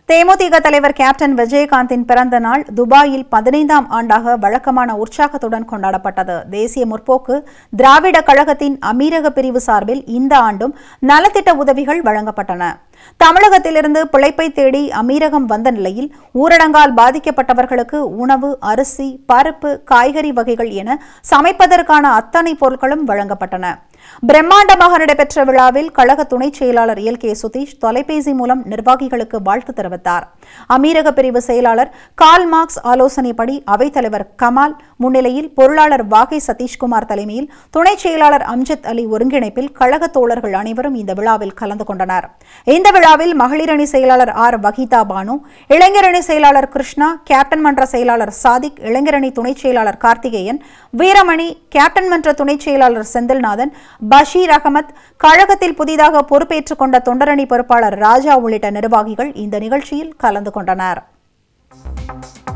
தேமுதிக தலைவர் கேப்டன் விஜயகாந்தின் பிறந்த நாள் துபாயில் பதினைந்தாம் ஆண்டாக வழக்கமான உற்சாகத்துடன் கொண்டாடப்பட்டது தேசிய முற்போக்கு திராவிட கழகத்தின் அமீரக பிரிவு சார்பில் இந்த ஆண்டும் நலத்திட்ட உதவிகள் வழங்கப்பட்டன தமிழகத்திலிருந்து பிழைப்பை தேடி அமீரகம் வந்த நிலையில் ஊரடங்கால் பாதிக்கப்பட்டவர்களுக்கு உணவு அரிசி பருப்பு காய்கறி வகைகள் என சமைப்பதற்கான அத்தனை பொருட்களும் வழங்கப்பட்டன பிரம்மாண்டமாக நடைபெற்ற விழாவில் கழக துணைச் செயலாளர் எல் கே சுதீஷ் தொலைபேசி மூலம் நிர்வாகிகளுக்கு வாழ்த்து தெரிவித்தார் அமீரக பிரிவு செயலாளர் கால் மார்க்ஸ் ஆலோசனைப்படி அவைத்தலைவர் கமால் முன்னிலையில் பொருளாளர் வாகை சதீஷ்குமார் தலைமையில் துணைச் செயலாளர் அம்ஜத் அலி ஒருங்கிணைப்பில் கழக தோழர்கள் அனைவரும் இந்த விழாவில் கலந்து கொண்டனர் இந்த விழாவில் மகளிர் அணி செயலாளர் ஆர் வகிதா பானு இளைஞர் அணி செயலாளர் கிருஷ்ணா கேப்டன் மன்ற செயலாளர் சாதிக் இளைஞர் அணி துணைச் செயலாளர் கார்த்திகேயன் வீரமணி கேப்டன் மன்ற துணைச் செயலாளர் செந்தில்நாதன் பஷீர் அகமத் கழகத்தில் புதிதாக பொறுப்பேற்றுக் கொண்ட தொண்டரணி பொறுப்பாளர் ராஜா உள்ளிட்ட நிர்வாகிகள் இந்த நிகழ்ச்சியில் கலந்து கொண்டனர்